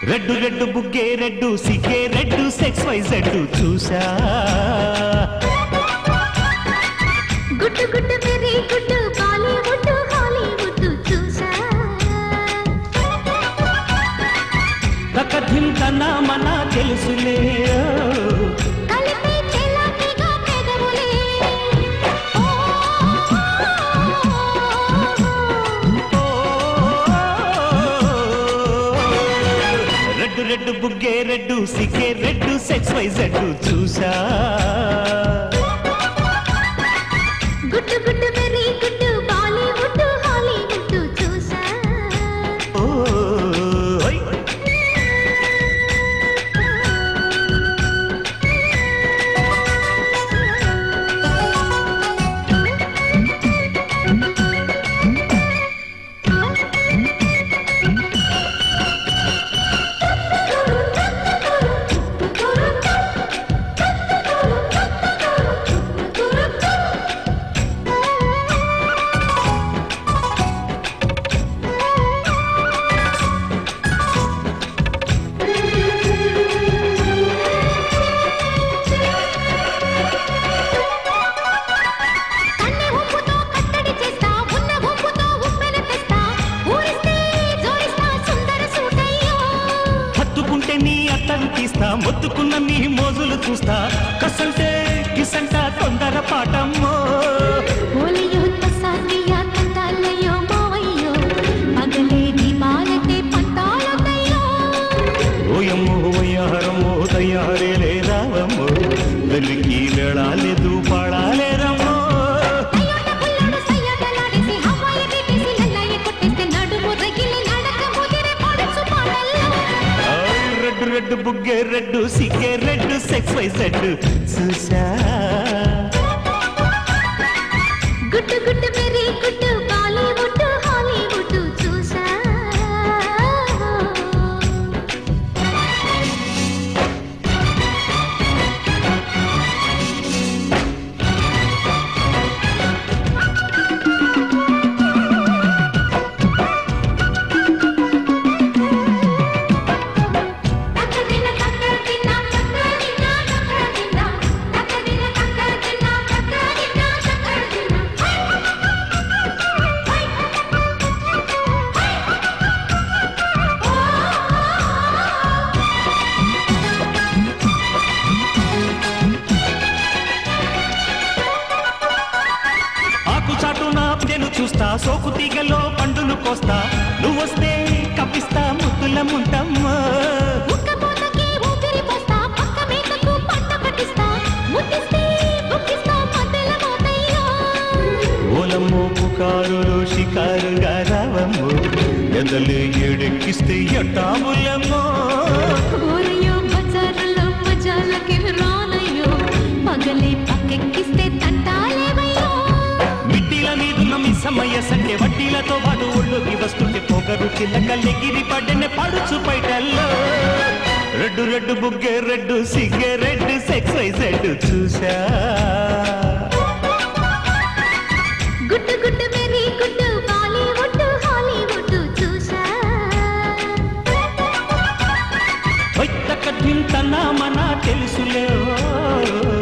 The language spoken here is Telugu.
రెడ్డు రెడ్డు బుగ్గే రెడ్డు సిగ్గే రెడ్డు సెక్స్ వై జెడ్డు చూసా గుట్టు గుట్టు వెరీ గుట్టు బాలీవుడ్ హాలీవుడ్ చూసా తకథిం కన్నా మన తెలుసులే కలిపి చెలాకిగా పెదవులే ఓ, రెడ్డు రెడ్డు బుగ్గే రెడ్డు సిగ్గే రెడ్డు సెక్స్ వై జెడ్డు చూసా గుట్టు గుట్టు వెరీ గుట్టు బాలీవుడ్ హాలీవుడ్ చూసా ఓ ఓయ్. కన్నె ఉప్పుతో కట్టడి చేస్తా ఉన్న ఉప్పుతో ఉప్పెన తెస్తా ఊరిస్తే జోరిస్తా సుందర సూటయ్యో హత్తుకుంటే నీ అత్తరు తీస్తా మొత్తుకున్న నీ మోజులు చూస్తా కసంటే కిసంట తొందర పాటమ్మో ఓలియో తసానియా తందాలయ్యో మావయ్యో పగలే దీపాలతే పంతాలతయ్యో ఓయమ్మో వయ్యారమ్మో తయారే లేదావమ్మో వెలికి వెళ్ళాలేదు పాడాలేరమ్మో అయ్యోట పుల్లడు సయ్యదలాడేసి హవాయి తీసి నల్లయ్య కొట్టేస్తే నడుము రగిలి నడక ముదిరి పడుచు పాడల్లో ఆయ్ రెడ్డు రెడ్డు బుగ్గే రెడ్డు సిగ్గే రెడ్డు సెక్స్ వై జెడ్ చూసా గుట్టు గుట్టు వెరీ గుట్టు బాలీవుడ్ హాలీవుడ్ చూసా తక్కదిన తక్కదిన తక్కదిన తక్కదిన తక్కదిన తక్కదిన తక్కదిన తక్కదిన ఆకు చాటున నేను చూస్తా సోకు తీగలో పండును కోస్తా నువ్వొస్తే కప్పిస్తా ముద్దుల ముంటమ్మా ఉక్కపోతకి ఊపిరి పోస్తా పక్క మేకకు పంట పట్టిస్తా ముట్టిస్తే బుక్కిస్తా మధ్యల మోతయ్యో ఓలమ్మో పుకారులు షికారుగా రావమ్మో ఎదలు ఏడెక్కిస్తే ఎట్టాములమ్మో ఊరయ్యో బజారులో మజాలకి రానయ్యో పగలే పక్కెక్కిస్తే తంటాలేవయ్యో మిట్టిల మీదున్న మీ సమయ సంఖ్య వడ్డీలతో పాటు ఒళ్ళోకి వస్తుంటే పొగరు చిల్లకల్లెగిరి పడ్డనే పడుచు బయటల్లో రెడ్డు రెడ్డు బుగ్గే రెడ్డు సిగ్గే రెడ్డు సెక్స్ వై జెడ్ చూసా గుట్టు గుట్టు వెరీ గుట్టు బాలీవుడ్ హాలీవుడ్ చూసా తన మన తెలుసులే ఓ.